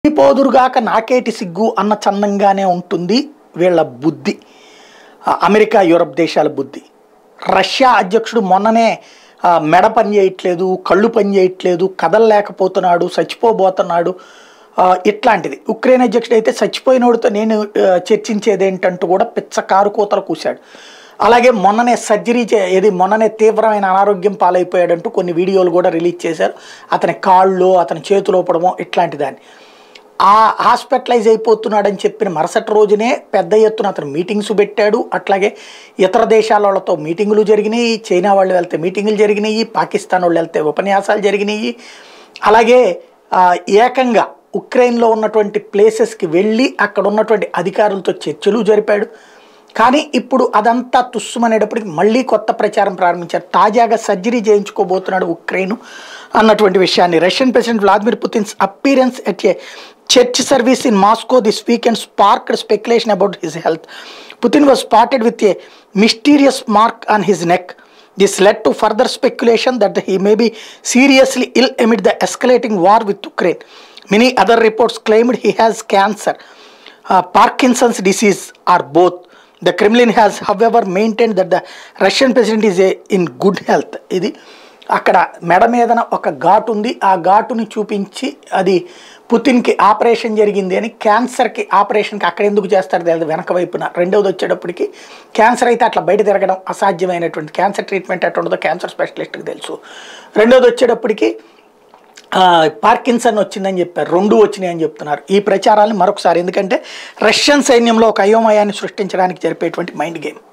పోదురుగాక నాకేటి సిగ్గు అన్న చందంగానే ఉంటుంది వీళ్ళ బుద్ధి ఆ, అమెరికా యూరప్ దేశాల బుద్ధి రష్యా అధ్యక్షుడు మొన్ననే ఆ, మెడ పని చేయట్లేదు కళ్ళు పని చేయట్లేదు కదలలేకపోతున్నాడు చచ్చిపోబోతున్నాడు ఆ, ఇట్లాంటిది ఉక్రెయిన్ అధ్యక్షుడు అయితే చచ్చిపోయినోడితో నేను ఆ, చర్చించేది ఏంటంటూ కూడా పిచ్చ కారు కూతలు కూశాడు అలాగే మొన్ననే సర్జరీ చే ఏది మొన్ననే తీవ్రమైన అనారోగ్యం పాలైపోయాడంటూ కొన్ని వీడియోలు కూడా రిలీజ్ చేశారు అతని కాళ్ళు అతని చేతులు పడమో ఇట్లాంటి దాన్ని ఆ హాస్పిటలైజ్ అయిపోతున్నాడని చెప్పిన మరుసటి రోజునే పెద్ద ఎత్తున అతను మీటింగ్స్ పెట్టాడు అట్లాగే ఇతర దేశాల వాళ్ళతో మీటింగులు జరిగినాయి చైనా వాళ్ళు వెళ్తే మీటింగులు జరిగినాయి పాకిస్తాన్ వాళ్ళు వెళ్తే ఉపన్యాసాలు జరిగినాయి అలాగే ఆ, ఏకంగా ఉక్రెయిన్లో ఉన్నటువంటి ప్లేసెస్కి వెళ్ళి అక్కడ ఉన్నటువంటి అధికారులతో చర్చలు జరిపాడు కానీ ఇప్పుడు అదంతా తుస్సుమనేటప్పటికి మళ్ళీ కొత్త ప్రచారం ప్రారంభించారు తాజాగా సర్జరీ చేయించుకోబోతున్నాడు ఉక్రెయిన్ అన్నటువంటి విషయాన్ని Russian president Vladimir Putin's appearance at a church service in Moscow this weekend sparked speculation about his health Putin was spotted with a mysterious mark on his neck this led to further speculation that he may be seriously ill amid the escalating war with Ukraine many other reports claimed he has cancer Parkinson's disease or both the Kremlin has however maintain that the Russian president is a in good health ఇది అక్కడ మెడ మీదన ఒక ఘాటు ఉంది ఆ ఘాటుని చూపించి అది పుతిన్కి ఆపరేషన్ జరిగింది అని క్యాన్సర్కి ఆపరేషన్కి అక్కడ ఎందుకు చేస్తారు తెలియదు వెనక వైపున రెండవది వచ్చేటప్పటికి క్యాన్సర్ అయితే అట్లా బయట తిరగడం అసాధ్యమైనటువంటి క్యాన్సర్ ట్రీట్మెంట్ ఎట్లా ఉండదో క్యాన్సర్ స్పెషలిస్ట్కి తెలుసు రెండవది వచ్చేటప్పటికి ఆ, పార్కిన్సన్ వచ్చిందని చెప్పారు రెండు వచ్చినాయి అని చెప్తున్నారు ఈ ప్రచారాన్ని మరొకసారి ఎందుకంటే రష్యన్ సైన్యంలో ఒక అయోమయాన్ని సృష్టించడానికి జరిపేటువంటి మైండ్ గేమ్